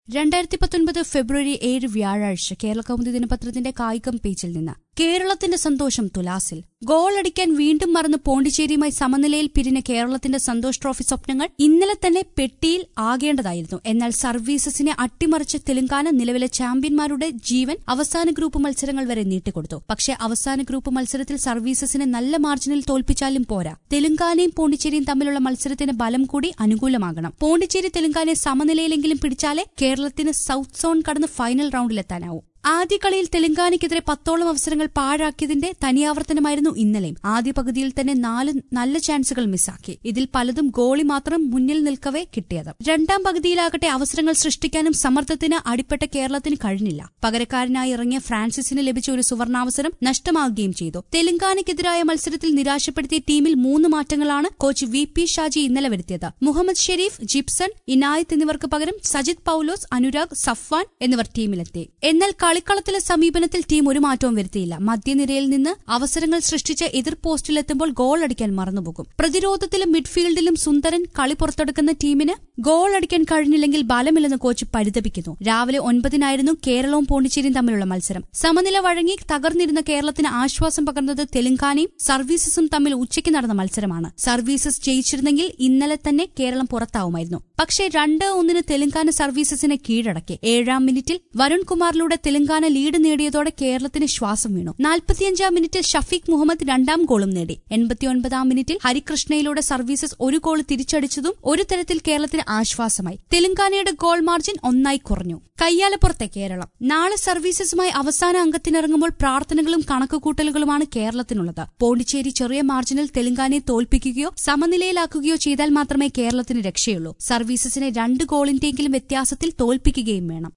രണ്ടായിരത്തി പത്തൊൻപത് ഫെബ്രുവരി ഏഴ് വ്യാഴാഴ്ച കേരള കൗമുദി ദിനപത്രത്തിന്റെ കായികം പേജിൽ നിന്ന് കേരളത്തിന്റെ സന്തോഷം തുലാസിൽ ഗോൾ അടിക്കാൻ വീണ്ടും മറന്ന് പോണ്ടിച്ചേരിയുമായി സമനിലയിൽ പിരിഞ്ഞ കേരളത്തിന്റെ സന്തോഷ് ട്രോഫി സ്വപ്നങ്ങൾ ഇന്നലെ തന്നെ പെട്ടിയിൽ ആകേണ്ടതായിരുന്നു എന്നാൽ സർവീസസിനെ അട്ടിമറിച്ച് തെലങ്കാന നിലവിലെ ചാമ്പ്യന്മാരുടെ ജീവൻ അവസാന ഗ്രൂപ്പ് മത്സരങ്ങൾ വരെ നീട്ടിക്കൊടുത്തു പക്ഷേ അവസാന ഗ്രൂപ്പ് മത്സരത്തിൽ സർവീസസിനെ നല്ല മാർജിനിൽ തോൽപ്പിച്ചാലും പോരാ തെലങ്കാനയും പോണ്ടിച്ചേരിയും തമ്മിലുള്ള മത്സരത്തിന് ബലം കൂടി അനുകൂലമാകണം പോണ്ടിച്ചേരി തെലങ്കാനയെ സമനിലയിലെങ്കിലും പിടിച്ചാലേ കേരളത്തിന് സൌത്ത് സോൺ കടന്ന് ഫൈനൽ റൌണ്ടിലെത്താനാവൂ ആദ്യ കളിയിൽ തെലങ്കാനയ്ക്കെതിരെ പത്തോളം അവസരങ്ങൾ പാഴാക്കിയതിന്റെ തനിയാവർത്തനമായിരുന്നു ഇന്നലെയും ആദ്യ പകുതിയിൽ തന്നെ നാല് നല്ല ചാൻസുകൾ മിസ്സാക്കി ഇതിൽ പലതും ഗോളി മാത്രം മുന്നിൽ നിൽക്കവേ കിട്ടിയത് രണ്ടാം പകുതിയിലാകട്ടെ അവസരങ്ങൾ സൃഷ്ടിക്കാനും സമ്മർദ്ദത്തിന് അടിപ്പെട്ട കേരളത്തിന് കഴിഞ്ഞില്ല പകരക്കാരനായി ഇറങ്ങിയ ഫ്രാൻസിസിന് ലഭിച്ച ഒരു സുവർണാവസരം നഷ്ടമാവുകയും ചെയ്തു തെലങ്കാനയ്ക്കെതിരായ മത്സരത്തിൽ നിരാശപ്പെടുത്തിയ ടീമിൽ മൂന്ന് മാറ്റങ്ങളാണ് കോച്ച് വി പി ഷാജി ഇന്നലെ വരുത്തിയത് മുഹമ്മദ് ഷെരീഫ് ജിപ്സൺ ഇനായത്ത് എന്നിവർക്ക് പകരം സജിത് പൌലോസ് അനുരാഗ് സഫ്വാൻ എന്നിവർ ടീമിലെത്തി എന്നാൽ കളിക്കളത്തിലെ സമീപനത്തിൽ ടീം ഒരു മാറ്റവും വരുത്തിയില്ല മധ്യനിരയിൽ നിന്ന് അവസരങ്ങൾ സൃഷ്ടിച്ച് എതിർ പോസ്റ്റിലെത്തുമ്പോൾ ഗോൾ അടിക്കാൻ മറന്നുപോകും പ്രതിരോധത്തിലും മിഡ്ഫീൽഡിലും സുന്ദരൻ കളി പുറത്തെടുക്കുന്ന ടീമിന് ഗോൾ അടിക്കാൻ കഴിഞ്ഞില്ലെങ്കിൽ ബലമില്ലെന്ന് കോച്ച് പരിതപിക്കുന്നു രാവിലെ ഒൻപതിനായിരുന്നു കേരളവും പോണ്ടിച്ചേരിയും തമ്മിലുള്ള മത്സരം സമനില വഴങ്ങി തകർന്നിരുന്ന കേരളത്തിന് ആശ്വാസം പകർന്നത് തെലങ്കാനയും സർവീസസും തമ്മിൽ ഉച്ചയ്ക്ക് നടന്ന മത്സരമാണ് സർവീസസ് ജയിച്ചിരുന്നെങ്കിൽ ഇന്നലെ തന്നെ കേരളം പുറത്താവുമായിരുന്നു പക്ഷേ രണ്ട് ഒന്നിന് തെലങ്കാന സർവീസസിനെ കീഴടക്കി ഏഴാം മിനിറ്റിൽ വരുൺ കുമാറിലൂടെ തെലങ്കാന ലീഡ് നേടിയതോടെ കേരളത്തിന് ശ്വാസം വീണു നാൽപ്പത്തിയഞ്ചാം മിനിറ്റിൽ ഷഫീഖ് മുഹമ്മദ് രണ്ടാം ഗോളും നേടി എൺപത്തിയൊൻപതാം മിനിറ്റിൽ ഹരികൃഷ്ണയിലൂടെ സർവീസസ് ഒരു ഗോൾ തിരിച്ചടിച്ചതും ഒരു തരത്തിൽ കേരളത്തിന് ആശ്വാസമായി തെലങ്കാനയുടെ ഗോൾ മാർജിൻ ഒന്നായി കുറഞ്ഞു കയ്യാലപ്പുറത്തെ കേരളം നാളെ സർവീസസുമായി അവസാന അംഗത്തിനിറങ്ങുമ്പോൾ പ്രാർത്ഥനകളും കണക്കുകൂട്ടലുകളുമാണ് കേരളത്തിനുള്ളത് പോണ്ടിച്ചേരി ചെറിയ മാർജിനിൽ തെലങ്കാനയെ തോൽപ്പിക്കുകയോ സമനിലയിലാക്കുകയോ ചെയ്താൽ മാത്രമേ കേരളത്തിന് രക്ഷയുള്ളൂ സർവീസസിനെ രണ്ട് ഗോളിന്റെയെങ്കിലും വ്യത്യാസത്തിൽ തോൽപ്പിക്കുകയും വേണം